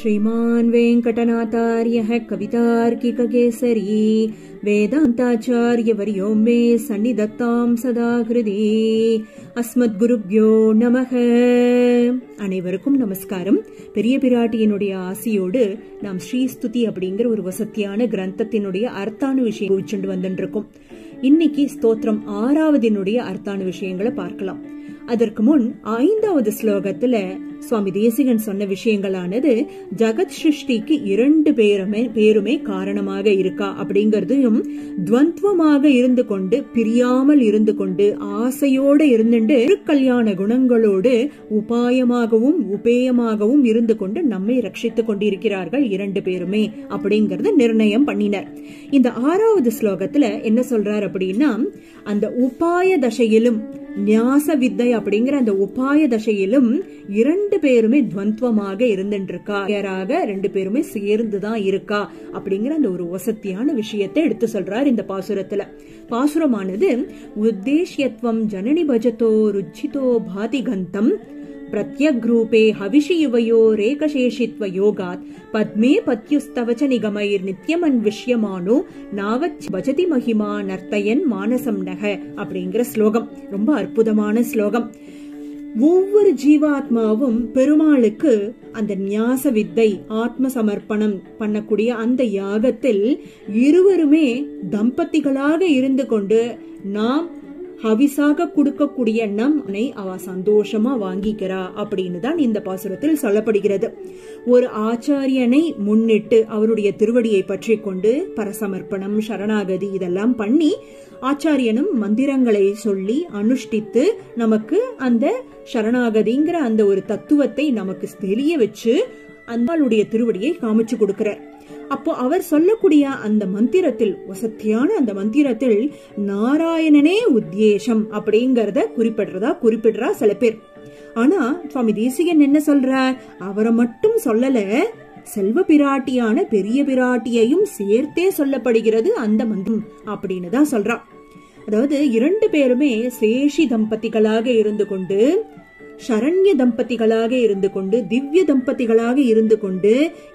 श्रीमान् वेङ्कटनाथार्यः कवितार्किककेसरी वेदान्ताचार्यवर्यो मे सन्निधत्ताम् सदा हृदि அஸ்மத்குருப்யோ நமக அனைவருக்கும் நமஸ்காரம் பெரிய பிராட்டியினுடைய ஆசியோடு நாம் ஸ்ரீஸ்துதி அப்படிங்கிற ஒரு வசத்தியான கிரந்தத்தினுடைய அர்த்தான விஷயம் வச்சுட்டு வந்துட்டு இருக்கோம் இன்னைக்கு ஸ்தோத்திரம் ஆறாவதினுடைய அர்த்தான விஷயங்களை பார்க்கலாம் அதற்கு முன் ஐந்தாவது ஸ்லோகத்துல சுவாமி தேசிகன் சொன்ன விஷயங்களானது ஜகத் சிருஷ்டிக்கு இரண்டு பேருமே பேருமே காரணமாக இருக்கா அப்படிங்கறதையும் துவந்துவமாக இருந்து கொண்டு பிரியாமல் இருந்து கொண்டு ஆசையோட இருந்துட்டு கல்யாண குணங்களோடு உபாயமாகவும் உபேயமாகவும் இருந்து கொண்டு நம்மை ரட்சித்துக் கொண்டிருக்கிறார்கள் இரண்டு பேருமே அப்படிங்கறத நிர்ணயம் பண்ணினர் இந்த ஆறாவது ஸ்லோகத்துல என்ன சொல்றார் அப்படின்னா அந்த உபாய தசையிலும் ஞாச வித்தை அப்படிங்கிற அந்த உபாய தசையிலும் இரண்டு பேருமே துவந்துவமாக இருந்துருக்கா யாராக ரெண்டு பேருமே சேர்ந்துதான் இருக்கா அப்படிங்கிற அந்த ஒரு வசத்தியான விஷயத்தை எடுத்து சொல்றார் இந்த பாசுரத்துல பாசுரமானது உத்தேஷ்யத்வம் ஜனனி பஜத்தோ ருச்சிதோ பாதி கந்தம் प्रत्यग्रूपे हविषि युवयोरेकशेषित्व योगात् पद्मे पत्युस्तव च निगमैर्नित्यमन्विष्यमानो நாவச் பஜதி மகிமா நர்த்தயன் மானசம் நக அப்படிங்கிற ஸ்லோகம் ரொம்ப அற்புதமான ஸ்லோகம் ஒவ்வொரு ஜீவாத்மாவும் பெருமாளுக்கு அந்த ஞாச வித்தை ஆத்ம சமர்ப்பணம் பண்ணக்கூடிய அந்த யாகத்தில் இருவருமே தம்பதிகளாக இருந்து கொண்டு நாம் ஹவிசாக கொடுக்கக்கூடிய நம்மை அவ சந்தோஷமா வாங்கிக்கிறா அப்படின்னு தான் இந்த பாசுரத்தில் சொல்லப்படுகிறது ஒரு ஆச்சாரியனை முன்னிட்டு அவருடைய திருவடியை பற்றி கொண்டு பரசமர்ப்பணம் சரணாகதி இதெல்லாம் பண்ணி ஆச்சாரியனும் மந்திரங்களை சொல்லி அனுஷ்டித்து நமக்கு அந்த சரணாகதிங்கிற அந்த ஒரு தத்துவத்தை நமக்கு தெரிய வச்சு அந்தாளுடைய திருவடியை காமிச்சு கொடுக்கிறார் அப்போ அவர் சொல்லக்கூடிய அந்த மந்திரத்தில் வசத்தியான அந்த மந்திரத்தில் நாராயணனே உத்தேசம் அப்படிங்கறத குறிப்பிடுறதா குறிப்பிடுறா சில பேர் ஆனா சுவாமி தேசிகன் என்ன சொல்றார் அவரை மட்டும் சொல்லல செல்வ பிராட்டியான பெரிய பிராட்டியையும் சேர்த்தே சொல்லப்படுகிறது அந்த மந்திரம் அப்படின்னு தான் சொல்றான் அதாவது இரண்டு பேருமே சேஷி தம்பதிகளாக இருந்து கொண்டு சரண்ய தம்பதிகளாக இருந்து கொண்டு திவ்ய தம்பதிகளாக இருந்து கொண்டு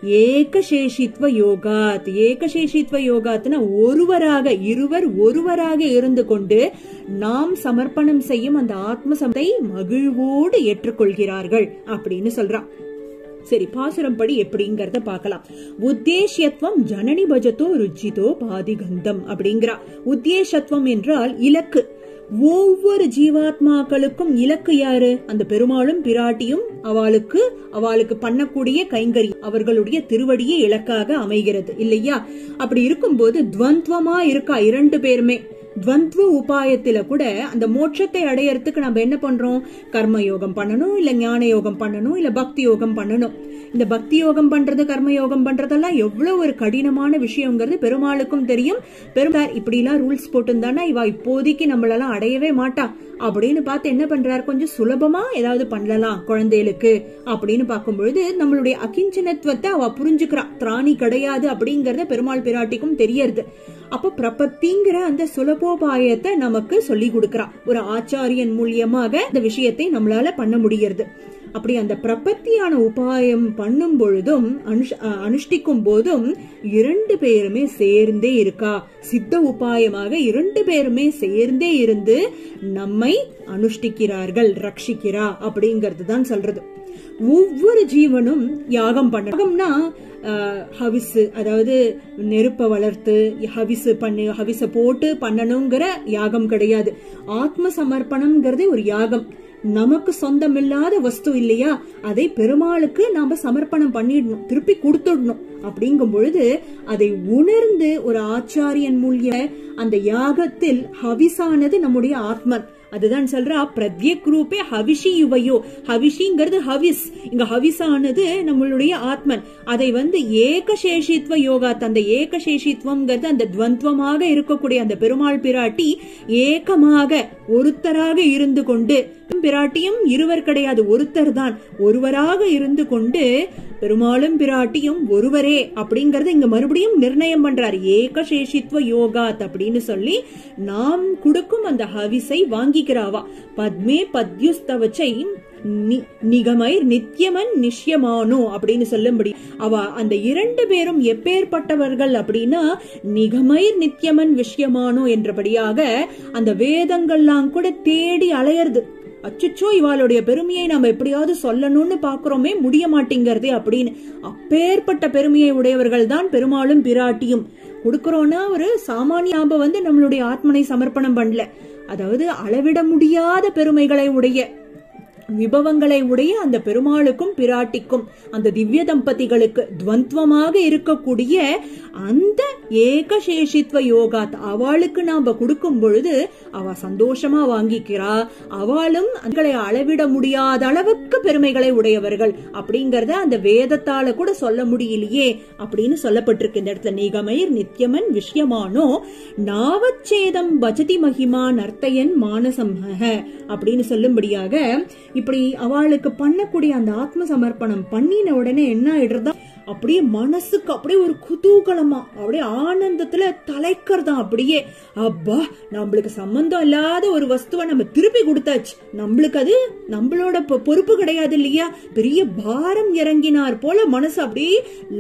ஏகசேஷித்வ யோகாத் ஏகசேஷித்வ யோகாத்னா ஒருவராக இருவர் ஒருவராக இருந்து கொண்டு நாம் சமர்ப்பணம் செய்யும் அந்த ஆத்ம சமத்தை மகிழ்வோடு ஏற்றுக்கொள்கிறார்கள் அப்படின்னு சொல்றான் சரி பாசுரம் படி எப்படிங்கறத பார்க்கலாம் உத்தேசியத்துவம் ஜனனி பஜத்தோ ருச்சிதோ பாதிகந்தம் அப்படிங்கிறா உத்தேசத்துவம் என்றால் இலக்கு ஒவ்வொரு ஜீவாத்மாக்களுக்கும் இலக்கு யாரு அந்த பெருமாளும் பிராட்டியும் அவளுக்கு அவளுக்கு பண்ணக்கூடிய கைங்கறி அவர்களுடைய திருவடியே இலக்காக அமைகிறது இல்லையா அப்படி இருக்கும்போது துவந்துவமா இருக்கா இரண்டு பேருமே துவந்துவ உபாயத்தில கூட அந்த மோட்சத்தை அடையறதுக்கு நம்ம என்ன பண்றோம் கர்ம யோகம் பண்ணணும் இல்ல ஞான யோகம் பண்ணணும் இல்ல பக்தி யோகம் பண்ணணும் இந்த பக்தி யோகம் பண்றது கர்ம யோகம் பண்றதெல்லாம் எவ்வளவு ஒரு கடினமான விஷயங்கிறது பெருமாளுக்கும் தெரியும் பெருமாள் இப்படி எல்லாம் ரூல்ஸ் போட்டிருந்தானா இவ இப்போதைக்கு நம்மளெல்லாம் அடையவே மாட்டா அப்படின்னு பார்த்து என்ன பண்றாரு கொஞ்சம் சுலபமா ஏதாவது பண்ணலாம் குழந்தைகளுக்கு அப்படின்னு பார்க்கும்பொழுது நம்மளுடைய அகிஞ்சனத்துவத்தை அவ புரிஞ்சுக்கிறா திராணி கிடையாது அப்படிங்கறத பெருமாள் பிராட்டிக்கும் தெரியறது அப்ப பிரபத்திங்கிற அந்த சுலபோபாயத்தை நமக்கு சொல்லி கொடுக்கறா ஒரு ஆச்சாரியன் மூலியமாக இந்த விஷயத்தை நம்மளால பண்ண முடிகிறது அப்படி அந்த பிரபத்தியான உபாயம் பண்ணும் பொழுதும் அனுஷ்டிக்கும் போதும் இரண்டு பேருமே சேர்ந்தே இருக்கா சித்த உபாயமாக இரண்டு பேருமே சேர்ந்தே இருந்து நம்மை அனுஷ்டிக்கிறார்கள் ரட்சிக்கிறா அப்படிங்கிறது தான் சொல்றது ஒவ்வொரு ஜீவனும் யாகம் பண்ண யாகம்னா ஹவிசு அதாவது நெருப்ப வளர்த்து ஹவிசு பண்ணு ஹவிச போட்டு பண்ணணுங்கிற யாகம் கிடையாது ஆத்ம சமர்ப்பணம்ங்கிறதே ஒரு யாகம் நமக்கு சொந்தமில்லாத வஸ்து இல்லையா அதை பெருமாளுக்கு நாம சமர்ப்பணம் பண்ணிடணும் திருப்பி கொடுத்துடணும் அப்படிங்கும் பொழுது அதை உணர்ந்து ஒரு ஆச்சாரியன் மூலிய அந்த யாகத்தில் ஹவிசானது நம்முடைய ஆத்மன் அதுதான் சொல்றா பிரத்யக் ரூபே ஹவிஷி யுவையோ ஹவிஷிங்கிறது ஹவிஸ் இங்க ஹவிஸானது நம்மளுடைய ஆத்மன் அதை வந்து ஏகசேஷித்வ யோகா அந்த ஏகசேஷித்வம்ங்கிறது அந்த துவந்துவமாக இருக்கக்கூடிய அந்த பெருமாள் பிராட்டி ஏகமாக ஒருத்தராக இருந்து கொண்டு பிராட்டியும் இருவர் கிடையாது ஒருத்தர் தான் ஒருவராக இருந்து கொண்டு பெருமாளும் பிராட்டியும் ஒருவரே அப்படிங்கறது இங்க மறுபடியும் நிர்ணயம் பண்றார் ஏகசேஷித்வ யோகாத் அப்படின்னு சொல்லி நாம் கொடுக்கும் அந்த ஹவிஸை வாங்கிக்கிறாவா பத்மே பத்யுஸ்தவச்சை நி- நிகமைர் நித்தியமன் நிஷ்யமானோ அப்படின்னு சொல்லும்படி அவ அந்த இரண்டு பேரும் எப்பேற்பட்டவர்கள் அப்படின்னா நிகமைர் நித்தியமன் விஷயமானோ என்றபடியாக அந்த வேதங்கள்லாம் கூட தேடி அலையறது அச்சுச்சோ இவாளுடைய பெருமையை நாம எப்படியாவது சொல்லணும்னு பாக்குறோமே முடிய மாட்டேங்கிறதே அப்படின்னு அப்பேற்பட்ட பெருமையை உடையவர்கள் தான் பெருமாளும் பிராட்டியும் கொடுக்கறோம்னா ஒரு சாமானிய நாம வந்து நம்மளுடைய ஆத்மனை சமர்ப்பணம் பண்ணல அதாவது அளவிட முடியாத பெருமைகளை உடைய விபவங்களை உடைய அந்த பெருமாளுக்கும் பிராட்டிக்கும் அந்த திவ்ய தம்பதிகளுக்கு துவந்துவமாக இருக்கக்கூடிய அந்த ஏகசேஷித்வ யோகாத் அவளுக்கு நாம கொடுக்கும் பொழுது அவ சந்தோஷமா வாங்கிக்கிறா அவளும் அதுகளை அளவிட முடியாத அளவுக்கு பெருமைகளை உடையவர்கள் அப்படிங்கறத அந்த வேதத்தால கூட சொல்ல முடியலையே அப்படின்னு சொல்லப்பட்டிருக்கு இந்த இடத்துல நிகமைர் நித்தியமன் விஷயமானோ நாவச்சேதம் பஜதி மகிமா நர்த்தையன் மானசம்ஹ அப்படின்னு சொல்லும்படியாக இப்படி அவளுக்கு பண்ணக்கூடிய அந்த ஆத்ம சமர்ப்பணம் பண்ணின உடனே என்ன ஆயிடுறதா அப்படியே மனசுக்கு அப்படியே ஒரு குதூகலமா அப்படியே ஆனந்தத்துல தலைக்கிறதா அப்படியே அப்பா நம்மளுக்கு சம்பந்தம் இல்லாத ஒரு வஸ்துவை நம்ம திருப்பி கொடுத்தாச்சு நம்மளுக்கு அது நம்மளோட பொ- பொறுப்பு கிடையாது இல்லையா பெரிய பாரம் இறங்கினார் போல மனசு அப்படியே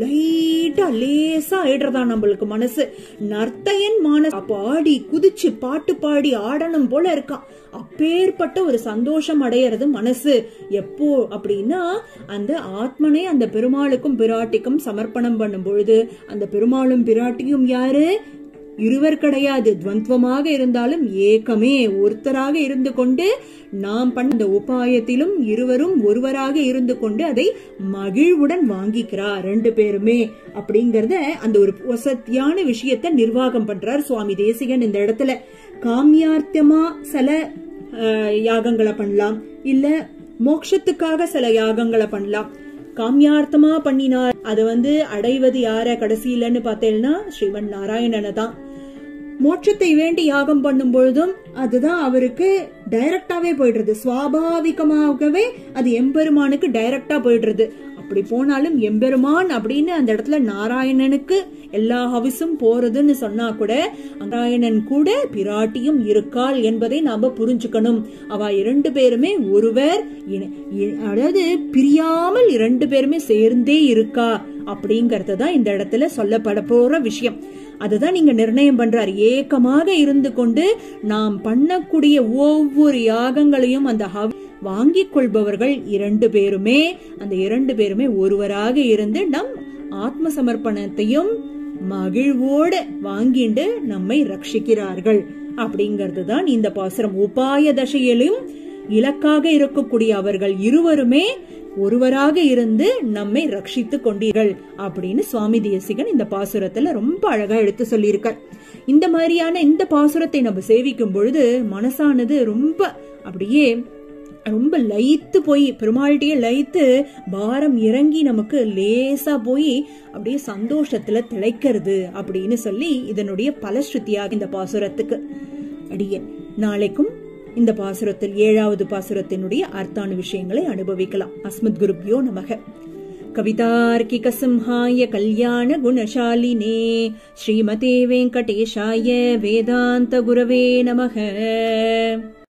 லைட்டா லேசா ஆயிடுறதா நம்மளுக்கு மனசு நர்த்தையன் மானஸ் பாடி குதிச்சு பாட்டு பாடி ஆடணும் போல இருக்கான் அப்பேற்பட்ட ஒரு சந்தோஷம் அடையிறது மனசு எப்போ அப்படின்னா அந்த ஆத்மனை அந்த பெருமாளுக்கும் பிராட்டிக்கும் சமர்ப்பணம் பண்ணும் பொழுது அந்த பெருமாளும் பிராட்டியும் யாரு இருவர் கிடையாது துவந்துவமாக இருந்தாலும் ஏக்கமே ஒருத்தராக இருந்து கொண்டு நாம் பண்ண அந்த உபாயத்திலும் இருவரும் ஒருவராக இருந்து கொண்டு அதை மகிழ்வுடன் வாங்கிக்கிறார் ரெண்டு பேருமே அப்படிங்கறத அந்த ஒரு வசத்தியான விஷயத்தை நிர்வாகம் பண்றார் சுவாமி தேசிகன் இந்த இடத்துல காமியார்த்தமா சில அஹ், யாகங்களை பண்ணலாம் இல்ல மோட்சத்துக்காக சில யாகங்களை பண்ணலாம் காமியார்த்தமா பண்ணினார் அது வந்து அடைவது யார கடைசியிலன்னு பார்த்தேன்னா ஸ்ரீமன் நாராயணனை தான் மோட்சத்தை வேண்டி யாகம் பண்ணும் பொழுதும் அதுதான் அவருக்கு டைரக்டாவே போயிடுறது சுவாபாவிகமாகவே அது எம்பெருமானுக்கு டைரக்டா போயிடுறது அப்படி போனாலும் எம்பெருமான் அப்படின்னு அந்த இடத்துல நாராயணனுக்கு எல்லா ஹவிஸும் போறதுன்னு சொன்னா கூட நாராயணன் கூட பிராட்டியும் இருக்காள் என்பதை நாம புரிஞ்சுக்கணும் அவ இரண்டு பேருமே ஒருவர் இணை- இ- அதாவது பிரியாமல் இரண்டு பேருமே சேர்ந்தே இருக்கா அப்படிங்கறது தான் இந்த இடத்துல சொல்லப்பட போற விஷயம் அதுதான் நீங்க நிர்ணயம் பண்றார் ஏக்கமாக இருந்து கொண்டு நாம் பண்ணக்கூடிய ஒவ்வொரு யாகங்களையும் அந்த ஹவ் வாங்கிக் கொள்பவர்கள் இரண்டு பேருமே அந்த இரண்டு பேருமே ஒருவராக இருந்து நம் ஆத்ம சமர்ப்பணத்தையும் மகிழ்வோடு வாங்கிண்டு நம்மை ரட்சிக்கிறார்கள் அப்படிங்கிறது தான் இந்த பாசுரம் உபாய தசையிலும் இலக்காக இருக்கக்கூடிய அவர்கள் இருவருமே ஒருவராக இருந்து நம்மை ரட்சித்து கொண்டீர்கள் அப்படின்னு சுவாமி தேசிகன் இந்த பாசுரத்துல ரொம்ப அழகா எடுத்து சொல்லியிருக்கார் இந்த மாதிரியான இந்த பாசுரத்தை நம்ம சேவிக்கும் பொழுது மனசானது ரொம்ப அப்படியே ரொம்ப லயித்து போய் பெருமாள்கிட்டயே லயித்து பாரம் இறங்கி நமக்கு லேசா போய் அப்படியே சந்தோஷத்துல திளைக்கிறது அப்படின்னு சொல்லி இதனுடைய பலஸ்ருதியாக இந்த பாசுரத்துக்கு அடியேன் நாளைக்கும் இந்த பாசுரத்தில் ஏழாவது பாசுரத்தினுடைய அர்த்தான விஷயங்களை அனுபவிக்கலாம் அஸ்மத் குருப்யோ நமக கவிதார்க்கிக சிம்ஹாய கல்யாண குணசாலினே ஸ்ரீமதே வெங்கடேஷாய வேதாந்த குரவே நமக